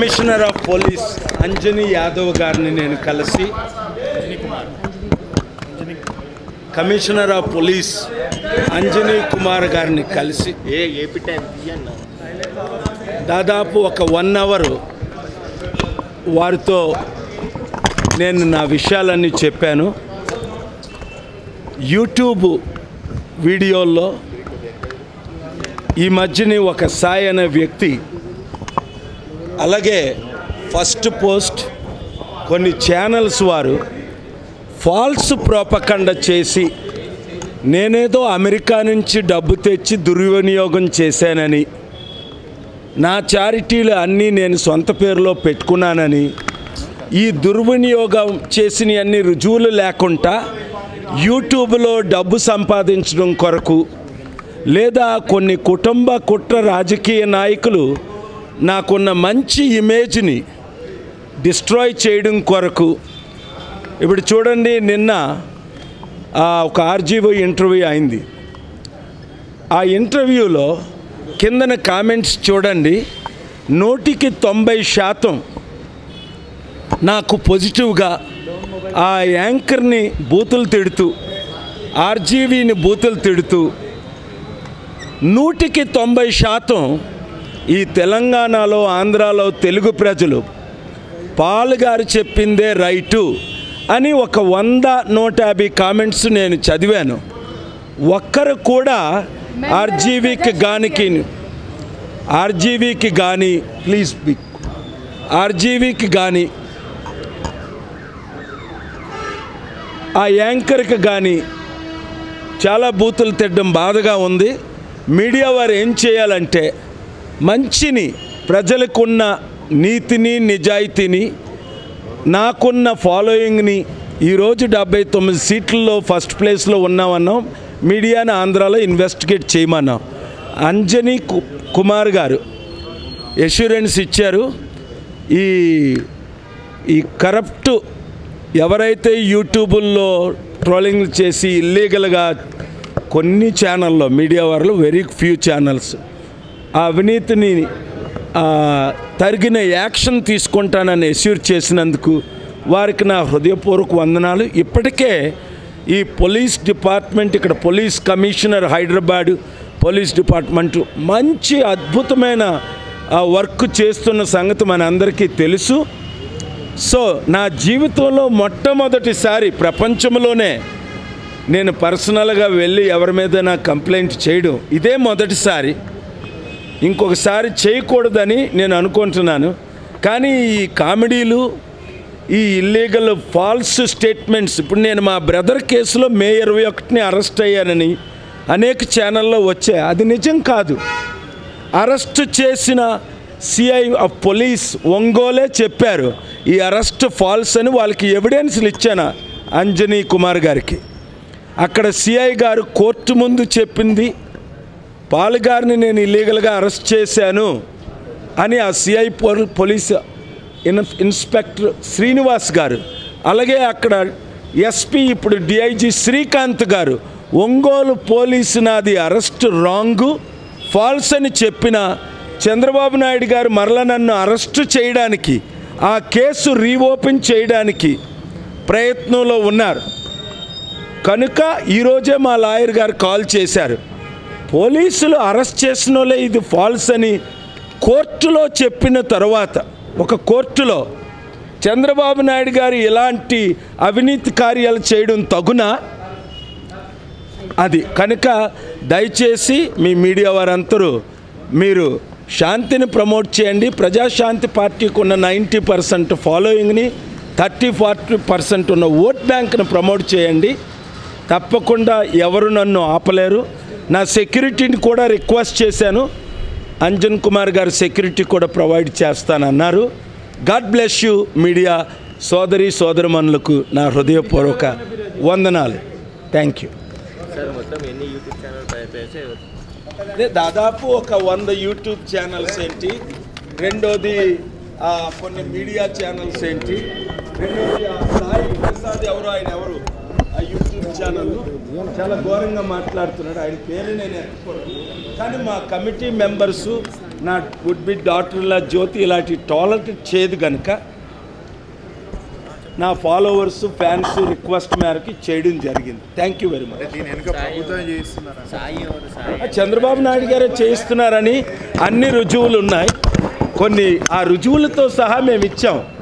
commissioner of police Anjani Yadav గారిని నేను కలిసి commissioner of police Anjani Kumar గారిని కలిసి ఏ ఏపీ టైం తీయన్న దాదాపు ఒక వన్ అవర్ వారితో నేను నా విషయాలన్నీ చెప్పాను యూట్యూబ్ వీడియోల్లో ఈ మధ్యని ఒక సాయి అనే వ్యక్తి అలాగే ఫస్ట్ పోస్ట్ కొన్ని ఛానల్స్ వారు ఫాల్స్ ప్రోపకండ చేసి నేనేదో అమెరికా నుంచి డబ్బు తెచ్చి దుర్వినియోగం చేశానని నా చారిటీలు అన్నీ నేను సొంత పేరులో పెట్టుకున్నానని ఈ దుర్వినియోగం చేసిన అన్ని రుజువులు లేకుండా యూట్యూబ్లో డబ్బు సంపాదించడం కొరకు లేదా కొన్ని కుటుంబ కుట్ర రాజకీయ నాయకులు నాకున్న మంచి ఇమేజ్ని డిస్ట్రాయ్ చేయడం కొరకు ఇప్పుడు చూడండి నిన్న ఆ, ఒక ఆర్జీవో ఇంటర్వ్యూ అయింది ఆ ఇంటర్వ్యూలో కిందన కామెంట్స్ చూడండి నూటికి తొంభై శాతం నాకు పాజిటివ్గా ఆ యాంకర్ని బూతులు తిడుతూ ఆర్జీవీని బూతులు తిడుతూ నూటికి తొంభై శాతం ఈ తెలంగాణలో ఆంధ్రాలో తెలుగు ప్రజలు పాల్ గారు చెప్పిందే రైటు అని ఒక వంద నూట యాభై కామెంట్స్ నేను చదివాను ఒక్కరు కూడా ఆర్జీవీకి గానికి ఆర్జీవీకి కానీ ప్లీజ్ బిక్ ఆర్జీవీకి కానీ ఆ యాంకర్కి కానీ చాలా బూతులు తిట్టడం బాధగా ఉంది మీడియా వారు ఏం చేయాలంటే మంచిని ప్రజలకున్న నీతిని నిజాయితీని నాకున్న ఫాలోయింగ్ని ఈరోజు డెబ్బై తొమ్మిది సీట్లలో ఫస్ట్ ప్లేస్లో ఉన్నామన్నాం మీడియాని ఆంధ్రాలో ఇన్వెస్టిగేట్ చేయమన్నాం అంజనీ కు- కుమార్ గారు ఎష్యూరెన్స్ ఇచ్చారు ఈ ఈ కరప్ట్ ఎవరైతే యూట్యూబుల్లో ట్రోలింగ్ చేసి ఇల్లీగల్గా కొన్ని ఛానల్లో మీడియా వాళ్ళు వెరీ ఫ్యూ ఛానల్స్ ఆ అవినీతిని ఆ, తగిన యాక్షన్ తీసుకుంటానని ఎస్యూర్ చేసినందుకు వారికి నా హృదయపూర్వక వందనాలు ఇప్పటికే ఈ పోలీస్ డిపార్ట్మెంట్ ఇక్కడ police commissioner Hyderabad police department మంచి అద్భుతమైన ఆ, వర్క్ చేస్తున్న సంగతి మనందరికీ తెలుసు సో నా జీవితంలో మొట్టమొదటిసారి ప్రపంచంలోనే నేను పర్సనల్గా వెళ్ళి ఎవరి మీద నా కంప్లైంట్ చేయడం ఇదే మొదటిసారి ఇంకొకసారి చేయకూడదని నేను అనుకుంటున్నాను కానీ ఈ కామెడీలు ఈ ఇల్లీగల్ ఫాల్స్ స్టేట్మెంట్స్ ఇప్పుడు నేను మా బ్రదర్ కేసులో మే ఇరవై ఒకటిని అరెస్ట్ అయ్యానని అనేక ఛానల్లో వచ్చాయి అది నిజం కాదు అరెస్ట్ చేసిన సిఐ ఆఫ్ పోలీస్ ఒంగోలే చెప్పారు ఈ అరెస్ట్ ఫాల్స్ అని వాళ్ళకి ఎవిడెన్స్లు ఇచ్చాను అంజనీ కుమార్ గారికి అక్కడ సిఐ గారు కోర్టు ముందు చెప్పింది పాల్ గారిని నేను ఇల్లీగల్గా అరెస్ట్ చేశాను అని ఆ సిఐ పోల్ పోలీస్ ఇన్ ఇన్స్పెక్టర్ శ్రీనివాస్ గారు అలాగే అక్కడ ఎస్పీ ఇప్పుడు డిఐజీ శ్రీకాంత్ గారు ఒంగోలు పోలీసు నాది అరెస్ట్ రాంగు ఫాల్స్ అని చెప్పిన చంద్రబాబు నాయుడు గారు మరల నన్ను అరెస్టు చేయడానికి ఆ కేసు రీఓపెన్ చేయడానికి ప్రయత్నంలో ఉన్నారు కనుక ఈరోజే మా లాయర్ గారు కాల్ చేశారు పోలీసులు అరెస్ట్ చేసిన వాళ్ళే ఇది ఫాల్స్ అని కోర్టులో చెప్పిన తర్వాత ఒక కోర్టులో చంద్రబాబు నాయుడు గారు ఇలాంటి అవినీతి కార్యాలు చేయడం తగునా అది కనుక దయచేసి మీ మీడియా వారందరూ మీరు శాంతిని ప్రమోట్ చేయండి ప్రజాశాంతి పార్టీకి ఉన్న నైంటీ పర్సెంట్ ఫాలోయింగ్ని థర్టీ ఫార్టీ పర్సెంట్ ఉన్న ఓట్ బ్యాంక్ను ప్రమోట్ చేయండి తప్పకుండా ఎవరు నన్ను ఆపలేరు నా సెక్యూరిటీని కూడా రిక్వెస్ట్ చేశాను అంజన్ కుమార్ గారు సెక్యూరిటీ కూడా ప్రొవైడ్ చేస్తానన్నారు గాడ్ బ్లెస్ యూ మీడియా సోదరి సోదరమణులకు నా హృదయపూర్వక వందనాలు థ్యాంక్ యూ సార్ మొత్తం ఎన్ని యూట్యూబ్ ఛానల్ ప్రయత్నించి అదే దాదాపు ఒక వంద యూట్యూబ్ ఛానల్స్ ఏంటి రెండోది ఆ, కొన్ని మీడియా ఛానల్స్ ఏంటి రెండోది ఆ సాయి ప్రసాద్ ఎవరు ఆయన ఎవరు ఆ యూట్యూబ్ ఛానల్ చాలా ఘోరంగా మాట్లాడుతున్నాడు ఆయన పేరు నేను ఎత్తుకోను కానీ మా కమిటీ మెంబర్సు నా వుడ్ బి డాక్టర్ల జ్యోతి ఇలాంటి టాలెంట్ చేయదు కనుక నా ఫాలోవర్స్ ఫ్యాన్స్ రిక్వెస్ట్ మేరకు చేయడం జరిగింది థ్యాంక్ యూ వెరీ మచ్ దీని వెనుక ప్రభుత్వం చేయిస్తున్నారా సాయి ఎవరు సాయి చంద్రబాబు నాయుడు గారే చేయిస్తున్నారని అన్ని రుజువులు ఉన్నాయి కొన్ని ఆ రుజువులతో సహా మేము ఇచ్చాం